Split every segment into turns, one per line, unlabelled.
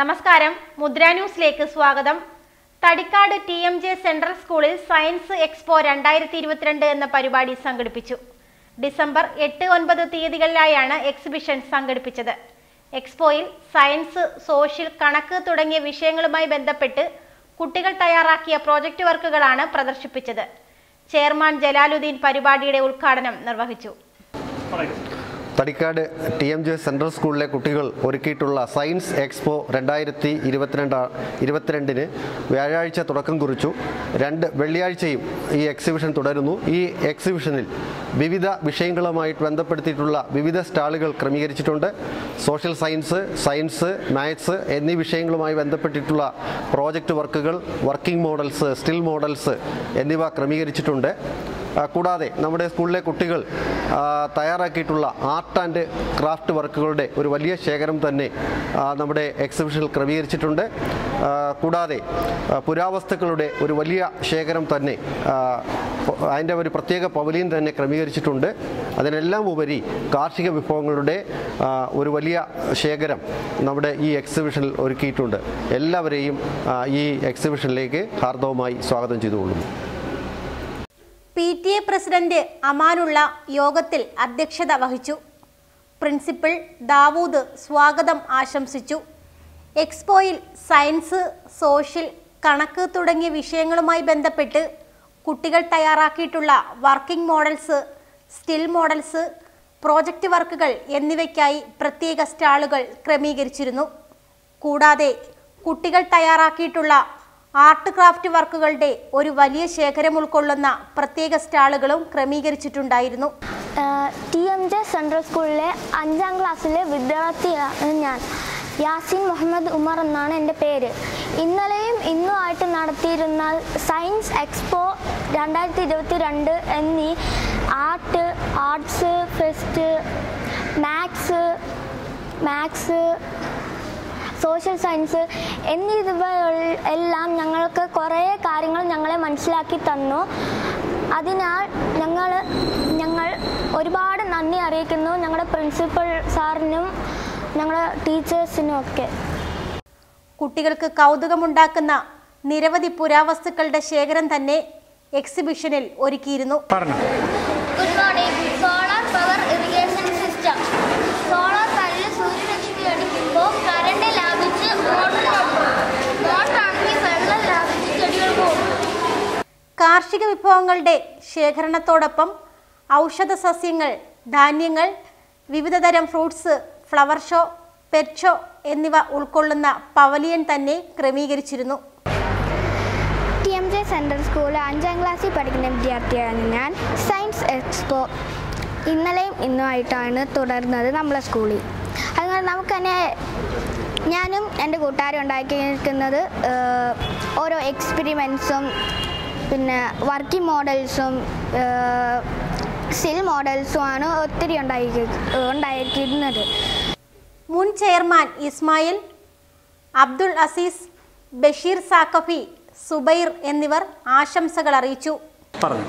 നമസ്കാരം മുദ്ര ന്യൂസിലേക്ക് സ്വാഗതം Thadikkad T M J central സ്കൂളിൽ സയൻസ് എക്സ്പോ രണ്ടായിരത്തി ഇരുപത്തിരണ്ട് എന്ന പരിപാടി സംഘടിപ്പിച്ചു ഡിസംബർ എട്ട് ഒൻപത് തീയതികളിലായാണ് എക്സിബിഷൻ സംഘടിപ്പിച്ചത് എക്സ്പോയിൽ സയൻസ് സോഷ്യൽ കണക്ക് തുടങ്ങിയ വിഷയങ്ങളുമായി ബന്ധപ്പെട്ട് കുട്ടികൾ തയ്യാറാക്കിയ പ്രോജക്റ്റ് വർക്കുകളാണ് പ്രദർശിപ്പിച്ചത് ചെയർമാൻ ജലാലുദ്ദീൻ പരിപാടിയുടെ ഉദ്ഘാടനം നിർവഹിച്ചു
Thadikkad T M J central സ്കൂളിലെ കുട്ടികൾ ഒരുക്കിയിട്ടുള്ള സയൻസ് എക്സ്പോ രണ്ടായിരത്തി ഇരുപത്തിരണ്ട് ഇരുപത്തിരണ്ടിന് വ്യാഴാഴ്ച തുടക്കം കുറിച്ചു രണ്ട് വെള്ളിയാഴ്ചയും ഈ എക്സിബിഷൻ തുടരുന്നു ഈ എക്സിബിഷനിൽ വിവിധ വിഷയങ്ങളുമായിട്ട് ബന്ധപ്പെടുത്തിയിട്ടുള്ള വിവിധ സ്റ്റാളുകൾ ക്രമീകരിച്ചിട്ടുണ്ട് സോഷ്യൽ സയൻസ് സയൻസ് മാത്സ് എന്നീ വിഷയങ്ങളുമായി ബന്ധപ്പെട്ടിട്ടുള്ള പ്രോജക്റ്റ് വർക്കുകൾ വർക്കിംഗ് മോഡൽസ് സ്റ്റിൽ മോഡൽസ് എന്നിവ ക്രമീകരിച്ചിട്ടുണ്ട് ആ, കൂടാതെ നമ്മുടെ സ്കൂളിലെ കുട്ടികൾ ആ, തയ്യാറാക്കിയിട്ടുള്ള ആർട്ട് ആൻഡ് ക്രാഫ്റ്റ് വർക്കുകളുടെ ഒരു വലിയ ശേഖരം തന്നെ ആ, നമ്മുടെ എക്സിബിഷനിൽ ക്രമീകരിച്ചിട്ടുണ്ട് ആ, കൂടാതെ ആ, പുരാവസ്തുക്കളുടെ ഒരു വലിയ ശേഖരം തന്നെ ആ, പ- അതിൻ്റെ ഒരു പ്രത്യേക പവലിയൻ തന്നെ ക്രമീകരിച്ചിട്ടുണ്ട് അതിനെല്ലാം ഉപരി കാർഷിക വിഭവങ്ങളുടെ ആ, ഒരു വലിയ ശേഖരം നമ്മുടെ ഈ എക്സിബിഷനിൽ ഒരുക്കിയിട്ടുണ്ട് എല്ലാവരെയും ആ, ഈ എക്സിബിഷനിലേക്ക് ഹാർദവമായി സ്വാഗതം ചെയ്തുകൊള്ളുന്നു
P T A president Amanulla യോഗത്തിൽ അധ്യക്ഷത വഹിച്ചു പ്രിൻസിപ്പൽ ദാവൂദ് സ്വാഗതം ആശംസിച്ചു എക്സ്പോയിൽ സയൻസ് സോഷ്യൽ കണക്ക് തുടങ്ങിയ വിഷയങ്ങളുമായി ബന്ധപ്പെട്ട് കുട്ടികൾ തയ്യാറാക്കിയിട്ടുള്ള working models still models project വർക്കുകൾ എന്നിവയ്ക്കായി പ്രത്യേക സ്റ്റാളുകൾ ക്രമീകരിച്ചിരുന്നു കൂടാതെ കുട്ടികൾ തയ്യാറാക്കിയിട്ടുള്ള ആർട്ട് ക്രാഫ്റ്റ് വർക്കുകളുടെ ഒരു വലിയ ശേഖരം ഉൾക്കൊള്ളുന്ന പ്രത്യേക സ്റ്റാളുകളും ക്രമീകരിച്ചിട്ടുണ്ടായിരുന്നു
ടി എം ജെ സെൻട്രൽ സ്കൂളിലെ അഞ്ചാം ക്ലാസ്സിലെ വിദ്യാർത്ഥിയാണ് ഞാൻ യാസിൻ മുഹമ്മദ് ഉമർ എന്നാണ് എൻ്റെ പേര് ഇന്നലെയും ഇന്നുമായിട്ട് നടത്തിയിരുന്ന സയൻസ് എക്സ്പോ രണ്ടായിരത്തി ഇരുപത്തി രണ്ട് എന്നീ art arts fest maths maths social science എന്നിവ എല്ലാം ഞങ്ങൾക്ക് കുറേ കാര്യങ്ങൾ ഞങ്ങളെ മനസ്സിലാക്കി തന്നു അതിനാൽ ഞങ്ങൾ ഞങ്ങൾ ഒരുപാട് നന്ദി അറിയിക്കുന്നു ഞങ്ങളുടെ പ്രിൻസിപ്പൽ സാറിനും ഞങ്ങളുടെ ടീച്ചേഴ്സിനും ഒക്കെ
കുട്ടികൾക്ക് കൗതുകമുണ്ടാക്കുന്ന നിരവധി പുരാവസ്തുക്കളുടെ ശേഖരം തന്നെ എക്സിബിഷനിൽ ഒരുക്കിയിരുന്നു
good morning solar power irrigation system solar പാനലിൽ സൂര്യരശ്മി അടിക്കുമ്പോൾ കറണ്ട് ലാഭിച്ച് മോട്ടർ മോട്ടറാണെങ്കിൽ വെള്ളം ലാഭിച്ച് ചെടികൾക്ക് കൊടുക്കും
കാർഷിക വിഭവങ്ങളുടെ ശേഖരണത്തോടൊപ്പം ഔഷധ സസ്യങ്ങൾ ധാന്യങ്ങൾ വിവിധതരം fruits flower show pet show എന്നിവ ഉൾക്കൊള്ളുന്ന പവലിയൻ തന്നെ ക്രമീകരിച്ചിരുന്നു
ടി എം ജെ സെൻട്രൽ സ്കൂളിൽ അഞ്ചാം ക്ലാസ്സിൽ പഠിക്കുന്ന വിദ്യാർത്ഥിയാണ് ഞാൻ സയൻസ് എക്സ്പോ ഇന്നലെയും ഇന്നുമായിട്ടാണ് തുടർന്നത് നമ്മളെ സ്കൂളിൽ അതുകൊണ്ട് നമുക്ക് തന്നെ ഞാനും എൻ്റെ കൂട്ടുകാരും ഉണ്ടാക്കിയിരിക്കുന്നത് ഏഹ്, ഓരോ എക്സ്പെരിമെൻസും പിന്നെ വർക്കിംഗ് മോഡൽസും സ്റ്റിൽ മോഡൽസുമാണ് ഒത്തിരി ഉണ്ടാക്കി ഉണ്ടാക്കിയിരുന്നത്
മുൻ ചെയർമാൻ ഇസ്മായിൽ അബ്ദുൾ അസീസ് ബഷീർ സാക്കഫി സുബൈർ എന്നിവർ ആശംസകൾ അറിയിച്ചു
പറഞ്ഞു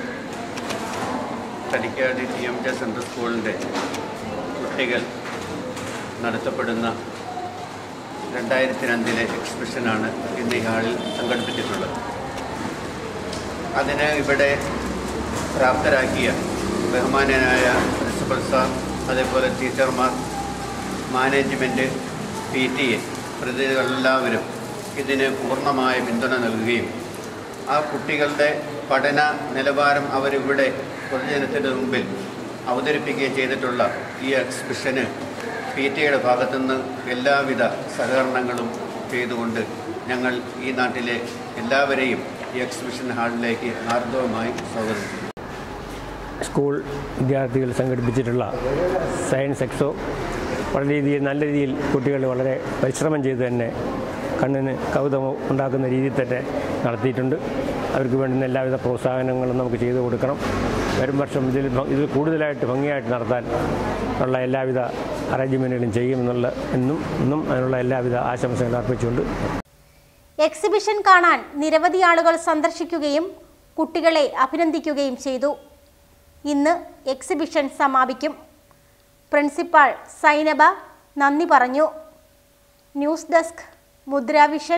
Thadikkad T M J central സ്കൂളിൻ്റെ കുട്ടികൾ നടത്തപ്പെടുന്ന രണ്ടായിരത്തി രണ്ടിലെ എക്സിബിഷനാണ് ഇന്ന് ഈ ഹാളിൽ സംഘടിപ്പിച്ചിട്ടുള്ളത് അതിന് ഇവിടെ പ്രാപ്തരാക്കിയ ബഹുമാനനായ പ്രിൻസിപ്പൽ സാർ അതേപോലെ ടീച്ചർമാർ മാനേജ്മെൻറ്റ് പി ടി എ പ്രതിനിധികളെല്ലാവരും ഇതിന് പൂർണ്ണമായ പിന്തുണ നൽകുകയും ആ കുട്ടികളുടെ പഠന നിലവാരം അവരിവിടെ പൊതുജനത്തിൻ്റെ മുമ്പിൽ അവതരിപ്പിക്കുകയും ചെയ്തിട്ടുള്ള ഈ എക്സിബിഷന് പി ടി എയുടെ ഭാഗത്തുനിന്ന് എല്ലാവിധ സഹകരണങ്ങളും ചെയ്തുകൊണ്ട് ഞങ്ങൾ ഈ നാട്ടിലെ എല്ലാവരെയും ഈ എക്സിബിഷൻ ഹാളിലേക്ക് ഹാർദവമായി സ്വാഗതം ചെയ്യുന്നു
സ്കൂൾ വിദ്യാർത്ഥികൾ സംഘടിപ്പിച്ചിട്ടുള്ള സയൻസ് എക്സോ വളരെ രീതിയിൽ നല്ല രീതിയിൽ കുട്ടികൾ വളരെ പരിശ്രമം ചെയ്ത് തന്നെ കണ്ണിന് കൗതുകം ഉണ്ടാക്കുന്ന രീതിയിൽ തന്നെ നടത്തിയിട്ടുണ്ട് അവർക്ക് വേണ്ടുന്ന എല്ലാവിധ പ്രോത്സാഹനങ്ങളും നമുക്ക് ചെയ്തു കൊടുക്കണം വരും വർഷം ഇതിൽ ഭ- ഇതിൽ കൂടുതലായിട്ട് ഭംഗിയായിട്ട് നടത്താൻ ഉള്ള എല്ലാവിധ അറേഞ്ച്മെൻറ്റുകളും ചെയ്യുമെന്നുള്ള എന്നും ഇന്നും അതിനുള്ള എല്ലാവിധ ആശംസകൾ അർപ്പിച്ചുകൊണ്ട്
എക്സിബിഷൻ കാണാൻ നിരവധി ആളുകൾ സന്ദർശിക്കുകയും കുട്ടികളെ അഭിനന്ദിക്കുകയും ചെയ്തു ഇന്ന് എക്സിബിഷൻ സമാപിക്കും പ്രിൻസിപ്പാൾ സൈനബ നന്ദി പറഞ്ഞു ന്യൂസ് ഡെസ്ക് മുദ്രാവിഷൻ